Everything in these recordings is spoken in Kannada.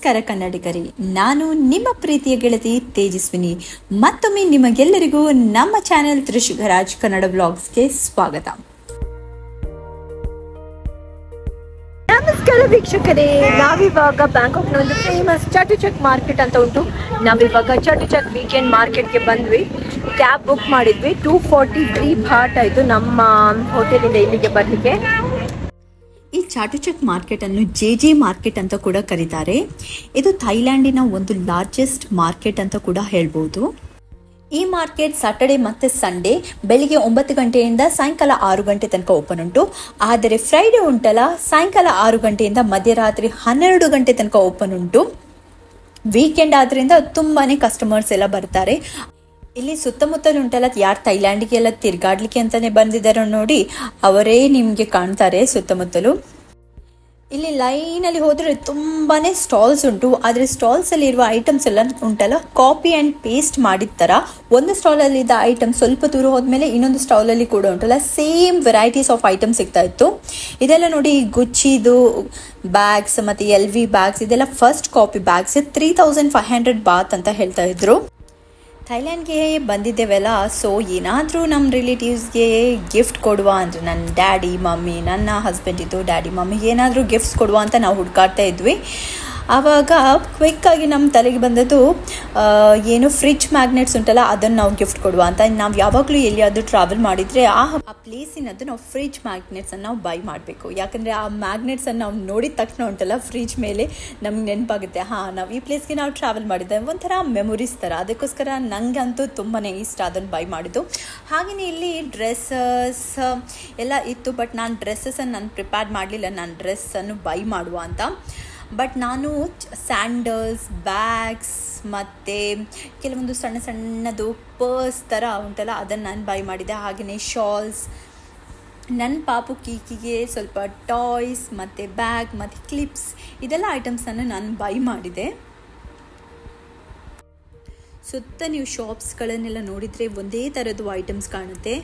ನಮಸ್ಕಾರ ಕನ್ನಡಿಗರೇ ನಾನು ನಿಮ್ಮ ಪ್ರೀತಿಯ ಗೆಳತಿ ತೇಜಸ್ವಿನಿ ಮತ್ತೊಮ್ಮೆ ನಿಮಗೆಲ್ಲರಿಗೂ ನಮ್ಮ ಚಾನೆಲ್ ತ್ರಿಶುಗರಾಜ್ ಕನ್ನಡ ಬ್ಲಾಗ್ಸ್ಗೆ ಸ್ವಾಗತ ನಮಸ್ಕಾರ ವೀಕ್ಷಕರೇ ನಾವಿವಾಗ ಬ್ಯಾಂಕಾಕ್ ನ ಒಂದು ಫೇಮಸ್ ಚಟುಚಕ್ ಮಾರ್ಕೆಟ್ ಅಂತ ಉಂಟು ನಾವಿವಾಗ ಚಟುಚಕ್ ವೀಕೆಂಡ್ ಮಾರ್ಕೆಟ್ಗೆ ಬಂದ್ವಿ ಕ್ಯಾಬ್ ಬುಕ್ ಮಾಡಿದ್ವಿ ಟೂ ಫಾರ್ಟಿ ತ್ರೀ ಭಾಟ್ ಆಯ್ತು ನಮ್ಮ ಹೋಟೆಲಿಂದ ಇಲ್ಲಿಗೆ ಬರ್ಲಿಕ್ಕೆ ಈ ಚಾಟುಚಕ್ ಮಾರ್ಕೆಟ್ ಅನ್ನು ಜೆ ಜೆ ಮಾರ್ಕೆಟ್ ಅಂತ ಕೂಡ ಕರೀತಾರೆ ಇದು ಥೈಲ್ಯಾಂಡಿನ ಒಂದು ಲಾರ್ಜೆಸ್ಟ್ ಮಾರ್ಕೆಟ್ ಅಂತ ಕೂಡ ಹೇಳ್ಬೋದು ಈ ಮಾರ್ಕೆಟ್ ಸಾಟರ್ಡೆ ಮತ್ತೆ ಸಂಡೇ ಬೆಳಿಗ್ಗೆ ಒಂಬತ್ತು ಗಂಟೆಯಿಂದ ಸಾಯಂಕಾಲ ಆರು ಗಂಟೆ ತನಕ ಓಪನ್ ಉಂಟು ಆದರೆ ಫ್ರೈಡೆ ಉಂಟಲ್ಲ ಸಾಯಂಕಾಲ ಆರು ಗಂಟೆಯಿಂದ ಮಧ್ಯರಾತ್ರಿ ಹನ್ನೆರಡು ಗಂಟೆ ತನಕ ಓಪನ್ ಉಂಟು ವೀಕೆಂಡ್ ಆದ್ರಿಂದ ತುಂಬಾನೇ ಕಸ್ಟಮರ್ಸ್ ಎಲ್ಲ ಬರ್ತಾರೆ ಇಲ್ಲಿ ಸುತ್ತಮುತ್ತಲು ಉಂಟಲ್ಲ ಯಾರು ಥೈಲ್ಯಾಂಡ್ಗೆ ಎಲ್ಲ ತಿರ್ಗಾಡ್ಲಿಕ್ಕೆ ಅಂತಾನೆ ಬಂದಿದ್ದಾರೋ ನೋಡಿ ಅವರೇ ನಿಮ್ಗೆ ಕಾಣ್ತಾರೆ ಸುತ್ತಮುತ್ತಲು ಇಲ್ಲಿ ಲೈನಲ್ಲಿ ಹೋದ್ರೆ ತುಂಬಾನೇ ಸ್ಟಾಲ್ಸ್ ಉಂಟು ಆದ್ರೆ ಸ್ಟಾಲ್ಸ್ ಅಲ್ಲಿ ಇರುವ ಐಟಮ್ಸ್ ಎಲ್ಲ ಉಂಟಲ್ಲ ಕಾಪಿ ಅಂಡ್ ಪೇಸ್ಟ್ ಮಾಡಿದ ತರ ಒಂದು ಸ್ಟಾಲ್ ಅಲ್ಲಿ ಇದ್ದ ಐಟಮ್ ಸ್ವಲ್ಪ ದೂರ ಹೋದ್ಮೇಲೆ ಇನ್ನೊಂದು ಸ್ಟಾಲ್ ಅಲ್ಲಿ ಕೂಡ ಉಂಟಲ್ಲ ಸೇಮ್ ವೆರೈಟೀಸ್ ಆಫ್ ಐಟಮ್ಸ್ ಸಿಗ್ತಾ ಇತ್ತು ಇದೆಲ್ಲ ನೋಡಿ ಗುಚ್ಚಿದು ಬ್ಯಾಗ್ಸ್ ಮತ್ತೆ ಎಲ್ ವಿ ಬ್ಯಾಗ್ಸ್ ಇದೆಲ್ಲ first copy bags three thousand five hundred baht ಅಂತ ಹೇಳ್ತಾ ಇದ್ರು ಥೈಲ್ಯಾಂಡ್ಗೆ ಬಂದಿದ್ದೇವೆಲ್ಲ ಸೊ ಏನಾದರೂ ನಮ್ಮ ರಿಲೇಟಿವ್ಸ್ಗೆ ಗಿಫ್ಟ್ ಕೊಡುವ ಅಂದರೆ ನನ್ನ ಡ್ಯಾಡಿ ಮಮ್ಮಿ ನನ್ನ ಹಸ್ಬೆಂಡಿದ್ದು ಡ್ಯಾಡಿ ಮಮ್ಮಿಗೆ ಏನಾದರೂ ಗಿಫ್ಟ್ಸ್ ಕೊಡುವ ಅಂತ ನಾವು ಹುಡುಕಾಡ್ತಾ ಇದ್ವಿ ಆವಾಗ ಕ್ವಿಕ್ಕಾಗಿ ನಮ್ಮ ತಲೆಗೆ ಬಂದದ್ದು ಆ, ಏನು ಫ್ರಿಡ್ಜ್ ಮ್ಯಾಗ್ನೆಟ್ಸ್ ಉಂಟಲ್ಲ ಅದನ್ನು ನಾವು ಗಿಫ್ಟ್ ಕೊಡುವ ಅಂತ ನಾವು ಯಾವಾಗಲೂ ಎಲ್ಲಿಯಾದರೂ ಟ್ರಾವೆಲ್ ಮಾಡಿದರೆ ಆ ಆ ಪ್ಲೇಸಿನದ್ದು ನಾವು ಫ್ರಿಡ್ಜ್ ಮ್ಯಾಗ್ನೆಟ್ಸನ್ನು ನಾವು ಬೈ ಮಾಡಬೇಕು ಯಾಕಂದರೆ ಆ ಮ್ಯಾಗ್ನೆಟ್ಸನ್ನು ನಾವು ನೋಡಿದ ತಕ್ಷಣ ಉಂಟಲ್ಲ ಫ್ರಿಡ್ಜ್ ಮೇಲೆ ನಮ್ಗೆ ನೆನಪಾಗುತ್ತೆ ಹಾಂ ನಾವು ಈ ಪ್ಲೇಸ್ಗೆ ನಾವು ಟ್ರಾವೆಲ್ ಮಾಡಿದ್ದೆ ಒಂಥರ ಮೆಮೊರೀಸ್ ಥರ ಅದಕ್ಕೋಸ್ಕರ ನನಗಂತೂ ತುಂಬಾ ಇಷ್ಟ ಅದನ್ನು ಬೈ ಮಾಡಿದ್ದು ಹಾಗೆಯೇ ಇಲ್ಲಿ ಡ್ರೆಸ್ಸಸ್ ಎಲ್ಲ ಇತ್ತು ಬಟ್ ನಾನು ಡ್ರೆಸ್ಸಸನ್ನು ನಾನು ಪ್ರಿಪೇರ್ ಮಾಡಲಿಲ್ಲ ನಾನು ಡ್ರೆಸ್ಸನ್ನು ಬೈ ಮಾಡುವ ಅಂತ ಬಟ್ ನಾನು ಸ್ಯಾಂಡಲ್ಸ್ ಬ್ಯಾಗ್ಸ್ ಮತ್ತು ಕೆಲವೊಂದು ಸಣ್ಣ ಸಣ್ಣದು ಪರ್ಸ್ ಥರ ಉಂಟಲ್ಲ ಅದನ್ನು ನಾನು ಬೈ ಮಾಡಿದ್ದೆ ಹಾಗೆಯೇ ಶಾಲ್ಸ್ ನನ್ನ ಪಾಪು ಕೀಕಿಗೆ ಸ್ವಲ್ಪ ಟಾಯ್ಸ್ ಮತ್ತು ಬ್ಯಾಗ್ ಮತ್ತು ಕ್ಲಿಪ್ಸ್ ಇದೆಲ್ಲ ಐಟಮ್ಸನ್ನು ನಾನು ಬೈ ಮಾಡಿದೆ ಸುತ್ತ ನೀವು ಶಾಪ್ಸ್ಗಳನ್ನೆಲ್ಲ ನೋಡಿದರೆ ಒಂದೇ ಥರದ್ದು ಐಟಮ್ಸ್ ಕಾಣುತ್ತೆ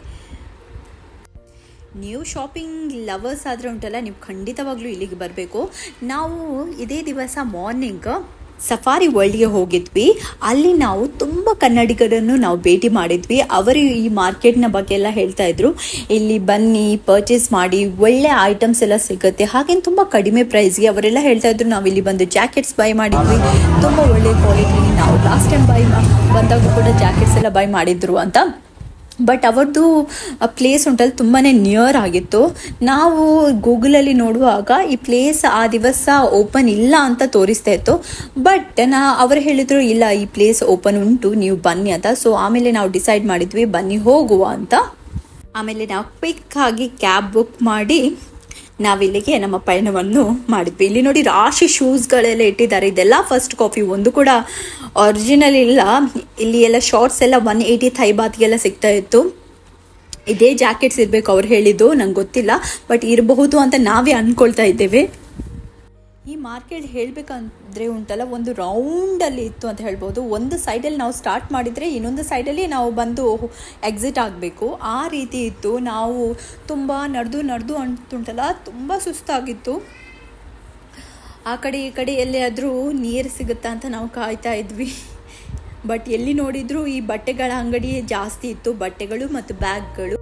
ನೀವು ಶಾಪಿಂಗ್ ಲವರ್ಸ್ ಆದರೆ ಉಂಟಲ್ಲ ನೀವು ಖಂಡಿತವಾಗ್ಲೂ ಇಲ್ಲಿಗೆ ಬರಬೇಕು ನಾವು ಇದೇ ದಿವಸ ಮಾರ್ನಿಂಗ್ ಸಫಾರಿ ವರ್ಲ್ಡ್ಗೆ ಹೋಗಿದ್ವಿ ಅಲ್ಲಿ ನಾವು ತುಂಬ ಕನ್ನಡಿಗರನ್ನು ನಾವು ಭೇಟಿ ಮಾಡಿದ್ವಿ ಅವರು ಈ ಮಾರ್ಕೆಟ್ನ ಬಗ್ಗೆ ಎಲ್ಲ ಹೇಳ್ತಾ ಇದ್ರು ಇಲ್ಲಿ ಬನ್ನಿ ಪರ್ಚೇಸ್ ಮಾಡಿ ಒಳ್ಳೆ ಐಟಮ್ಸ್ ಎಲ್ಲ ಸಿಗುತ್ತೆ ಹಾಗೇನು ತುಂಬ ಕಡಿಮೆ ಪ್ರೈಸ್ಗೆ ಅವರೆಲ್ಲ ಹೇಳ್ತಾ ಇದ್ರು ನಾವು ಇಲ್ಲಿ ಬಂದು ಜಾಕೆಟ್ಸ್ ಬೈ ಮಾಡಿದ್ವಿ ತುಂಬ ಒಳ್ಳೆ ಕ್ವಾಲಿಟಿ ನಾವು ಲಾಸ್ಟ್ ಟೈಮ್ ಬೈ ಬಂದಾಗ ಕೂಡ ಜಾಕೆಟ್ಸ್ ಎಲ್ಲ ಬೈ ಮಾಡಿದ್ರು ಅಂತ ಬಟ್ ಅವರದ್ದು ಪ್ಲೇಸ್ ಉಂಟಲ್ಲ ತುಂಬಾ ನಿಯರ್ ಆಗಿತ್ತು ನಾವು ಗೂಗಲಲ್ಲಿ ನೋಡುವಾಗ ಈ ಪ್ಲೇಸ್ ಆ ದಿವಸ ಓಪನ್ ಇಲ್ಲ ಅಂತ ತೋರಿಸ್ತಾ ಇತ್ತು ಬಟ್ ನಾ ಅವರು ಹೇಳಿದರು ಇಲ್ಲ ಈ ಪ್ಲೇಸ್ ಓಪನ್ ಉಂಟು ನೀವು ಬನ್ನಿ ಅಂತ ಸೊ ಆಮೇಲೆ ನಾವು ಡಿಸೈಡ್ ಮಾಡಿದ್ವಿ ಬನ್ನಿ ಹೋಗುವ ಅಂತ ಆಮೇಲೆ ನಾವು ಕ್ವಿಕ್ ಆಗಿ ಕ್ಯಾಬ್ ಬುಕ್ ಮಾಡಿ ನಾವಿಲ್ಲಿಗೆ ನಮ್ಮ ಪಯಣವನ್ನು ಮಾಡಿದ್ವಿ ಇಲ್ಲಿ ನೋಡಿ ರಾಶಿ ಶೂಸ್ಗಳೆಲ್ಲ ಇಟ್ಟಿದ್ದಾರೆ ಇದೆಲ್ಲ ಫಸ್ಟ್ ಕಾಪಿ ಒಂದು ಕೂಡ ಒರಿಜಿನಲ್ ಇಲ್ಲ ಇಲ್ಲಿ ಎಲ್ಲ ಶಾರ್ಟ್ಸ್ ಎಲ್ಲ ಒನ್ ಏಯ್ಟಿ ಥೈ ಬಾತ್ಗೆಲ್ಲ ಸಿಗ್ತಾ ಇತ್ತು ಇದೇ ಜಾಕೆಟ್ಸ್ ಇರಬೇಕು ಅವ್ರು ಹೇಳಿದ್ದು ನಂಗೆ ಗೊತ್ತಿಲ್ಲ ಬಟ್ ಇರಬಹುದು ಅಂತ ನಾವೇ ಅನ್ಕೊಳ್ತಾ ಇದ್ದೇವೆ ಈ ಮಾರ್ಕೆಟ್ ಹೇಳಬೇಕಂದ್ರೆ ಉಂಟಲ್ಲ ಒಂದು ರೌಂಡಲ್ಲಿ ಇತ್ತು ಅಂತ ಹೇಳ್ಬೋದು ಒಂದು ಸೈಡಲ್ಲಿ ನಾವು ಸ್ಟಾರ್ಟ್ ಮಾಡಿದರೆ ಇನ್ನೊಂದು ಸೈಡಲ್ಲಿ ನಾವು ಬಂದು ಎಕ್ಸಿಟ್ ಆಗಬೇಕು ಆ ರೀತಿ ಇತ್ತು ನಾವು ತುಂಬ ನಡೆದು ನಡೆದು ಅಂತುಂಟಲ್ಲ ತುಂಬ ಸುಸ್ತಾಗಿತ್ತು ಆ ಕಡೆ ಈ ಕಡೆ ಎಲ್ಲಿಯಾದರೂ ನೀರು ಸಿಗುತ್ತಾ ಅಂತ ನಾವು ಕಾಯ್ತಾ ಇದ್ವಿ ಬಟ್ ಎಲ್ಲಿ ನೋಡಿದರೂ ಈ ಬಟ್ಟೆಗಳ ಅಂಗಡಿ ಜಾಸ್ತಿ ಇತ್ತು ಬಟ್ಟೆಗಳು ಮತ್ತು ಬ್ಯಾಗ್ಗಳು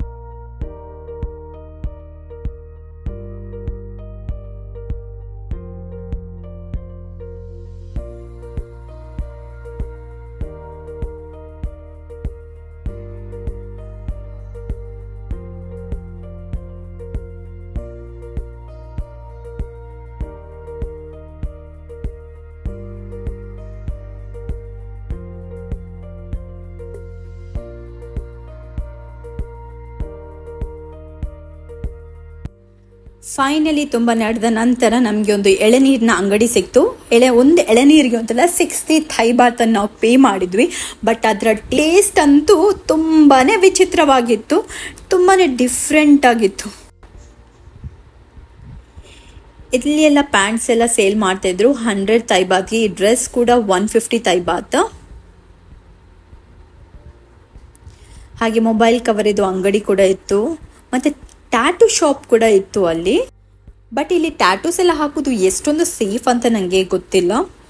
ಫೈನಲಿ ತುಂಬ ನಡೆದ ನಂತರ ನಮಗೆ ಒಂದು ಎಳೆನೀರಿನ ಅಂಗಡಿ ಸಿಕ್ತು ಎಳೆ ಒಂದು ಎಳೆನೀರಿಗೆ ಅಂತಲ್ಲ ಸಿಕ್ಸ್ಟಿ ಥೈ ಬಾತನ್ನು ನಾವು ಪೇ ಮಾಡಿದ್ವಿ ಬಟ್ ಅದರ ಟೇಸ್ಟ್ ಅಂತೂ ತುಂಬಾ ವಿಚಿತ್ರವಾಗಿತ್ತು ತುಂಬಾ ಡಿಫ್ರೆಂಟ್ ಆಗಿತ್ತು ಇಲ್ಲಿ ಎಲ್ಲ ಪ್ಯಾಂಟ್ಸ್ ಎಲ್ಲ ಸೇಲ್ ಮಾಡ್ತಾ ಇದ್ರು ಹಂಡ್ರೆಡ್ ಥೈ ಬಾತ್ಗೆ ಈ ಡ್ರೆಸ್ ಕೂಡ ಒನ್ ಫಿಫ್ಟಿ ಥೈ ಬಾತ್ ಹಾಗೆ ಮೊಬೈಲ್ ಕವರ್ ಇದು ಅಂಗಡಿ ಕೂಡ ಇತ್ತು ಮತ್ತೆ ಟ್ಯಾಟೂ ಶಾಪ್ ಕೂಡ ಇತ್ತು ಅಲ್ಲಿ ಬಟ್ ಇಲ್ಲಿ ಟ್ಯಾಟೂಸ್ ಎಲ್ಲ ಹಾಕೋದು ಎಷ್ಟೊಂದು ಸೇಫ್ ಅಂತ ನನಗೆ ಗೊತ್ತಿಲ್ಲ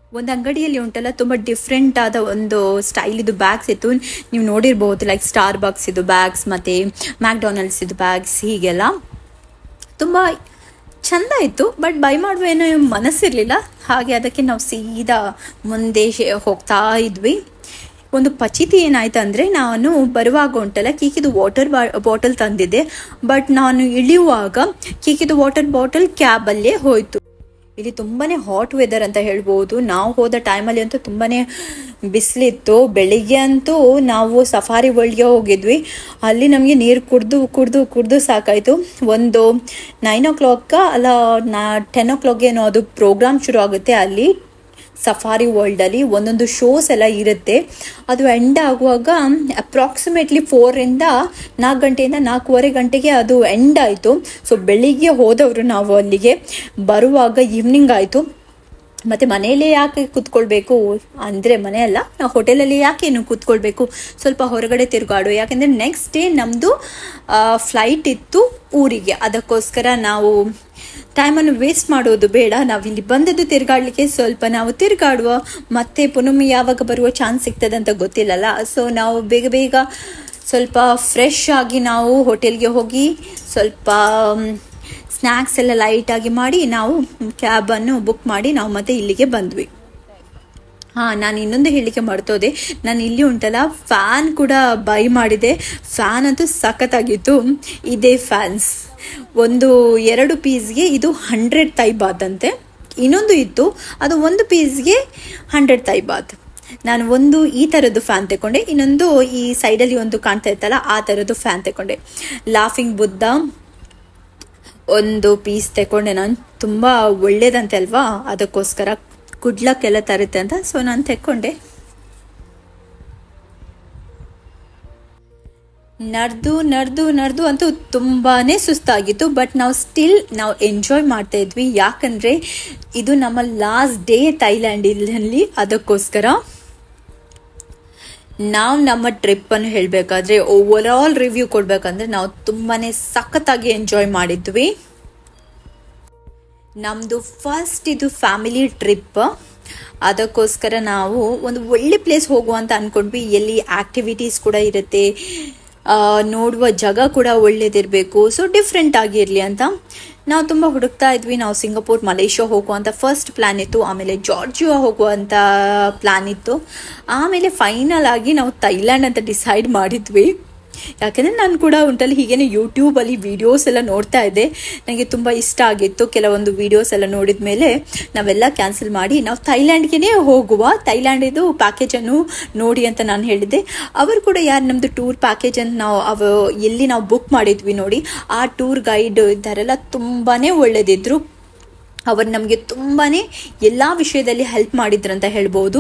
ಒಂದು ಅಂಗಡಿಯಲ್ಲಿ ಉಂಟಲ್ಲ ತುಂಬ ಡಿಫ್ರೆಂಟ್ ಆದ ಒಂದು ಸ್ಟೈಲ್ ಇದು ಬ್ಯಾಗ್ಸ್ ಇತ್ತು ನೀವು ನೋಡಿರ್ಬೋದು ಲೈಕ್ ಸ್ಟಾರ್ ಬಾಕ್ಸ್ ಇದು ಬ್ಯಾಗ್ಸ್ ಮತ್ತು ಮ್ಯಾಕ್ಡೊನಾಲ್ಡ್ಸ್ ಇದು ಬ್ಯಾಗ್ಸ್ ಹೀಗೆಲ್ಲ ತುಂಬ ಚಂದ ಇತ್ತು ಬಟ್ ಬೈ ಮಾಡುವ ಏನೋ ಮನಸ್ಸಿರಲಿಲ್ಲ ಹಾಗೆ ಅದಕ್ಕೆ ನಾವು ಸೀದಾ ಮುಂದೆ ಶೆ- ಹೋಗ್ತಾ ಇದ್ವಿ ಒಂದು ಪಚಿತಿ ಏನಾಯ್ತು ಅಂದರೆ ನಾನು ಬರುವಾಗ ಉಂಟಲ್ಲ ಕೀಕಿದು ವಾಟರ್ ಬಾಟಲ್ ತಂದಿದ್ದೆ ಬಟ್ ನಾನು ಇಳಿಯುವಾಗ ಕೀಕಿದು ವಾಟರ್ ಬಾಟಲ್ ಕ್ಯಾಬಲ್ಲೇ ಹೋಯಿತು ಇಲ್ಲಿ ತುಂಬಾನೇ ಹಾಟ್ ವೆದರ್ ಅಂತ ಹೇಳ್ಬೋದು ನಾವು ಹೋದ ಟೈಮಲ್ಲಿ ಅಂತೂ ತುಂಬಾನೇ ಬಿಸಿಲಿತ್ತು ಬೆಳಿಗ್ಗೆ ಅಂತೂ ನಾವು ಸಫಾರಿ ವರ್ಲ್ಡ್ಗೆ ಹೋಗಿದ್ವಿ ಅಲ್ಲಿ ನಮಗೆ ನೀರು ಕುಡ್ದು ಕುಡ್ದು ಕುಡ್ದು ಸಾಕಾಯಿತು ಒಂದು ನೈನ್ ಓ ಕ್ಲಾಕ್ ಅಲ್ಲ ನಾ ಟೆನ್ ಓ ಕ್ಲಾಕ್ಗೆ ಏನೋ ಅದು ಪ್ರೋಗ್ರಾಮ್ ಶುರು ಆಗುತ್ತೆ ಅಲ್ಲಿ ಸಫಾರಿ ವರ್ಲ್ಡಲ್ಲಿ ಒಂದೊಂದು ಶೋಸ್ ಎಲ್ಲ ಇರುತ್ತೆ ಅದು ಎಂಡ್ ಆಗುವಾಗ ಅಪ್ರಾಕ್ಸಿಮೇಟ್ಲಿ ಫೋರಿಂದ ನಾಲ್ಕು ಗಂಟೆಯಿಂದ ನಾಲ್ಕೂವರೆ ಗಂಟೆಗೆ ಅದು ಎಂಡ್ ಆಯಿತು ಸೊ ಬೆಳಿಗ್ಗೆ ಹೋದವರು ನಾವು ಅಲ್ಲಿಗೆ ಬರುವಾಗ ಈವ್ನಿಂಗ್ ಆಯಿತು ಮತ್ತು ಮನೆಯಲ್ಲೇ ಯಾಕೆ ಕೂತ್ಕೊಳ್ಬೇಕು ಅಂದರೆ ಮನೆಯಲ್ಲ ನಾವು ಹೋಟೆಲಲ್ಲಿ ಯಾಕೆ ಇನ್ನು ಕೂತ್ಕೊಳ್ಬೇಕು ಸ್ವಲ್ಪ ಹೊರಗಡೆ ತಿರುಗಾಡು ಯಾಕೆಂದರೆ ನೆಕ್ಸ್ಟ್ ಡೇ ನಮ್ಮದು ಫ್ಲೈಟ್ ಇತ್ತು ಊರಿಗೆ ಅದಕ್ಕೋಸ್ಕರ ನಾವು ಟೈಮನ್ನು ವೇಸ್ಟ್ ಮಾಡೋದು ಬೇಡ ನಾವು ಇಲ್ಲಿ ಬಂದದ್ದು ತಿರುಗಾಡಲಿಕ್ಕೆ ಸ್ವಲ್ಪ ನಾವು ತಿರುಗಾಡುವ ಮತ್ತೆ ಪುನಃ ಯಾವಾಗ ಬರುವ ಚಾನ್ಸ್ ಸಿಗ್ತದೆ ಅಂತ ಗೊತ್ತಿಲ್ಲಲ್ಲ ಸೊ ನಾವು ಬೇಗ ಬೇಗ ಸ್ವಲ್ಪ ಫ್ರೆಶ್ ಆಗಿ ನಾವು ಹೋಟೆಲ್ಗೆ ಹೋಗಿ ಸ್ವಲ್ಪ ಸ್ನ್ಯಾಕ್ಸ್ ಎಲ್ಲ ಲೈಟಾಗಿ ಮಾಡಿ ನಾವು ಕ್ಯಾಬನ್ನು ಬುಕ್ ಮಾಡಿ ನಾವು ಮತ್ತೆ ಇಲ್ಲಿಗೆ ಬಂದ್ವಿ ಹಾಂ ನಾನು ಇನ್ನೊಂದು ಹೇಳಿಕೆ ಮಾಡ್ತೋದೆ ನಾನು ಇಲ್ಲಿ ಉಂಟಲ್ಲ ಫ್ಯಾನ್ ಕೂಡ ಬೈ ಮಾಡಿದೆ ಫ್ಯಾನ್ ಅಂತೂ ಸಖತ್ತಾಗಿತ್ತು ಇದೇ ಫ್ಯಾನ್ಸ್ ಒಂದು ಎರಡು ಪೀಸ್ಗೆ ಇದು ಹಂಡ್ರೆಡ್ ತೈ ಬಾತ್ ಅಂತೆ ಇನ್ನೊಂದು ಇತ್ತು ಅದು ಒಂದು ಪೀಸ್ಗೆ ಹಂಡ್ರೆಡ್ ತೈ ಬಾತ್ ನಾನು ಒಂದು ಈ ಥರದ್ದು ಫ್ಯಾನ್ ತಗೊಂಡೆ ಇನ್ನೊಂದು ಈ ಸೈಡಲ್ಲಿ ಒಂದು ಕಾಣ್ತಾ ಇತ್ತಲ್ಲ ಆ ಥರದ್ದು ಫ್ಯಾನ್ ತಗೊಂಡೆ ಲಾಫಿಂಗ್ ಬುದ್ಧ ಒಂದು ಪೀಸ್ ತಗೊಂಡೆ ನಾನು ತುಂಬ ಒಳ್ಳೇದಂತೆ ಅಲ್ವಾ ಅದಕ್ಕೋಸ್ಕರ ಕುಡ್ಲಕ್ಕೆಲ್ಲ ತರುತ್ತೆ ಅಂತ ಸೊ ನಾನು ತೆಕ್ಕೊಂಡೆ ನಡ್ದು ನಡ್ದು ನಡ್ದು ಅಂತೂ ತುಂಬಾನೇ ಸುಸ್ತಾಗಿತ್ತು ಬಟ್ ನಾವು ಸ್ಟಿಲ್ ನಾವು ಎಂಜಾಯ್ ಮಾಡ್ತಾ ಇದ್ವಿ ಯಾಕಂದ್ರೆ ಇದು ನಮ್ಮ ಲಾಸ್ಟ್ ಡೇ ಥೈಲ್ಯಾಂಡಲ್ಲಿ ಅದಕ್ಕೋಸ್ಕರ ನಾವು ನಮ್ಮ ಟ್ರಿಪ್ಪನ್ನು ಹೇಳಬೇಕಾದ್ರೆ ಓವರ್ ಆಲ್ ರಿವ್ಯೂ ಕೊಡ್ಬೇಕಂದ್ರೆ ನಾವು ತುಂಬಾನೇ ಸಖತ್ತಾಗಿ ಎಂಜಾಯ್ ಮಾಡಿದ್ವಿ ನಮ್ಮದು ಫಸ್ಟ್ ಇದು ಫ್ಯಾಮಿಲಿ ಟ್ರಿಪ್ ಅದಕ್ಕೋಸ್ಕರ ನಾವು ಒಂದು ಒಳ್ಳೆ ಪ್ಲೇಸ್ ಹೋಗುವ ಅಂತ ಅಂದ್ಕೊಂಡ್ವಿ ಎಲ್ಲಿ ಆಕ್ಟಿವಿಟೀಸ್ ಕೂಡ ಇರುತ್ತೆ ಆ, ನೋಡುವ ಜಾಗ ಕೂಡ ಒಳ್ಳೇದಿರಬೇಕು ಸೊ ಡಿಫ್ರೆಂಟ್ ಆಗಿರಲಿ ಅಂತ ನಾವು ತುಂಬ ಹುಡುಕ್ತಾ ಇದ್ವಿ ನಾವು ಸಿಂಗಪೂರ್ ಮಲೇಷ್ಯಾ ಹೋಗುವಂಥ ಫಸ್ಟ್ ಪ್ಲ್ಯಾನ್ ಇತ್ತು ಆಮೇಲೆ ಜಾರ್ಜಿಯಾ ಹೋಗುವಂಥ ಪ್ಲ್ಯಾನ್ ಇತ್ತು ಆಮೇಲೆ ಫೈನಲ್ ಆಗಿ ನಾವು ಥೈಲ್ಯಾಂಡ್ ಅಂತ ಡಿಸೈಡ್ ಮಾಡಿದ್ವಿ ಯಾಕೆಂದರೆ ನಾನು ಕೂಡ ಉಂಟಲ್ಲ ಹೀಗೇನೆ ಯೂಟ್ಯೂಬಲ್ಲಿ ವೀಡಿಯೋಸ್ ಎಲ್ಲ ನೋಡ್ತಾ ಇದ್ದೆ ನನಗೆ ತುಂಬ ಇಷ್ಟ ಆಗಿತ್ತು ಕೆಲವೊಂದು ವೀಡಿಯೋಸ್ ಎಲ್ಲ ನೋಡಿದ ಮೇಲೆ ನಾವೆಲ್ಲ ಕ್ಯಾನ್ಸಲ್ ಮಾಡಿ ನಾವು ಥೈಲ್ಯಾಂಡ್ಗೆ ಹೋಗುವ ಥೈಲ್ಯಾಂಡಿದು ಪ್ಯಾಕೇಜನ್ನು ನೋಡಿ ಅಂತ ನಾನು ಹೇಳಿದ್ದೆ ಅವರು ಕೂಡ ಯಾರು ನಮ್ಮದು ಟೂರ್ ಪ್ಯಾಕೇಜನ್ನು ನಾವು ಅವ ಎಲ್ಲಿ ನಾವು ಬುಕ್ ಮಾಡಿದ್ವಿ ನೋಡಿ ಆ ಟೂರ್ ಗೈಡ್ ಇದ್ದಾರೆಲ್ಲ ತುಂಬಾ ಒಳ್ಳೆದಿದ್ರು ಅವರು ನಮಗೆ ತುಂಬಾ ಎಲ್ಲ ವಿಷಯದಲ್ಲಿ ಹೆಲ್ಪ್ ಮಾಡಿದ್ರಂತ ಹೇಳ್ಬೋದು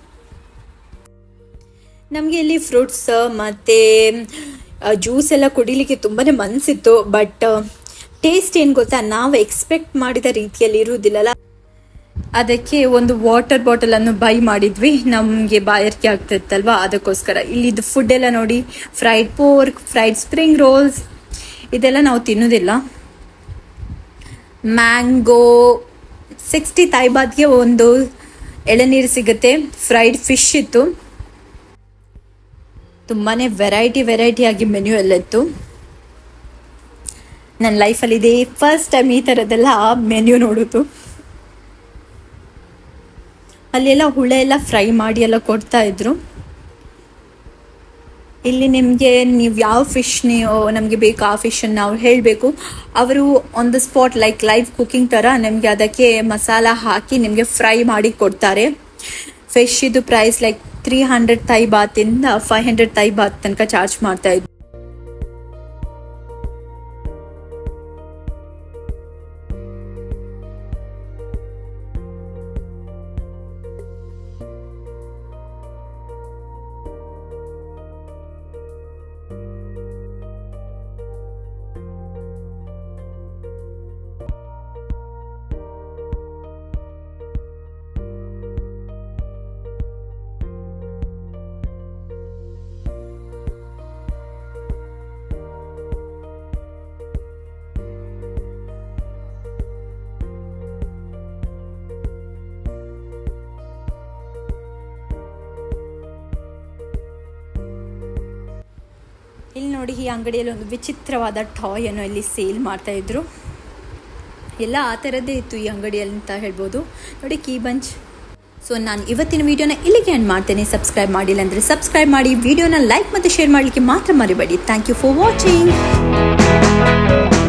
ನಮಗೆ ಇಲ್ಲಿ ಫ್ರೂಟ್ಸ್ ಮತ್ತು ಜ್ಯೂಸ್ ಎಲ್ಲ ಕುಡಿಲಿಕ್ಕೆ ತುಂಬಾ ಮನಸ್ಸಿತ್ತು ಬಟ್ ಟೇಸ್ಟ್ ಏನು ಗೊತ್ತಾ ನಾವು ಎಕ್ಸ್ಪೆಕ್ಟ್ ಮಾಡಿದ ರೀತಿಯಲ್ಲಿ ಇರುವುದಿಲ್ಲಲ್ಲ ಅದಕ್ಕೆ ಒಂದು ವಾಟರ್ ಬಾಟಲ್ ಅನ್ನು ಬೈ ಮಾಡಿದ್ವಿ ನಮಗೆ ಬಾಯಾರಿಕೆ ಆಗ್ತಿತ್ತಲ್ವಾ ಅದಕ್ಕೋಸ್ಕರ ಇಲ್ಲಿದ್ದು ಫುಡ್ ಎಲ್ಲ ನೋಡಿ fried pork fried spring rolls ಇದೆಲ್ಲ ನಾವು ತಿನ್ನೋದಿಲ್ಲ ಮ್ಯಾಂಗೋ ಸಿಕ್ಸ್ಟಿ ತಾಯ್ಬಾದ್ಗೆ ಒಂದು ಎಳೆನೀರು ಸಿಗುತ್ತೆ ಫ್ರೈಡ್ ಫಿಶ್ ಇತ್ತು ತುಂಬಾ ವೆರೈಟಿ ವೆರೈಟಿ ಆಗಿ ಮೆನ್ಯೂ ಎಲ್ಲ ಇತ್ತು ನನ್ನ ಲೈಫಲ್ಲಿ ಇದೇ ಫಸ್ಟ್ ಟೈಮ್ ಈ ಥರದ್ದೆಲ್ಲ ಮೆನ್ಯೂ ನೋಡೋದು ಅಲ್ಲೆಲ್ಲ ಹುಳ ಎಲ್ಲ ಫ್ರೈ ಮಾಡಿ ಎಲ್ಲ ಕೊಡ್ತಾ ಇದ್ರು ಇಲ್ಲಿ ನಿಮಗೆ ನೀವು ಯಾವ ಫಿಶ್ ನೀವು ನಮಗೆ ಬೇಕು ಆ ಫಿಶನ್ನು ನಾವು ಹೇಳಬೇಕು ಅವರು on the spot like live cooking ಥರ ನಮಗೆ ಅದಕ್ಕೆ ಮಸಾಲ ಹಾಕಿ ನಿಮಗೆ ಫ್ರೈ ಮಾಡಿ ಕೊಡ್ತಾರೆ ಫಿಶ್ ಇದು price like three hundred Thai ಬಾತಿಂದ ಫೈವ್ ಹಂಡ್ರೆಡ್ ತೈ ಬಾತ್ ತನಕ ಚಾರ್ಜ್ ಮಾಡ್ತಾ ಇದ್ರು ಇಲ್ಲಿ ನೋಡಿ ಈ ಅಂಗಡಿಯಲ್ಲಿ ಒಂದು ವಿಚಿತ್ರವಾದ ಟಾಯ್ ಅನ್ನು ಇಲ್ಲಿ ಸೇಲ್ ಮಾಡ್ತಾ ಇದ್ರು ಎಲ್ಲ ಆ ಥರದ್ದೇ ಇತ್ತು ಈ ಅಂಗಡಿಯಲ್ಲಿ ಅಂತ ಹೇಳ್ಬೋದು ನೋಡಿ ಕೀ ಬಂಚ್ ಸೊ ನಾನು ಇವತ್ತಿನ ವಿಡಿಯೋನ ಇಲ್ಲಿಗೆ ಎಂಡ್ ಮಾಡ್ತೇನೆ ಸಬ್ಸ್ಕ್ರೈಬ್ ಮಾಡಿಲ್ಲ ಅಂದರೆ ಸಬ್ಸ್ಕ್ರೈಬ್ ಮಾಡಿ ವಿಡಿಯೋನ ಲೈಕ್ ಮತ್ತು ಶೇರ್ ಮಾಡಲಿಕ್ಕೆ ಮಾತ್ರ ಮರಿಬೇಡಿ ಥ್ಯಾಂಕ್ ಯು ಫಾರ್ ವಾಚಿಂಗ್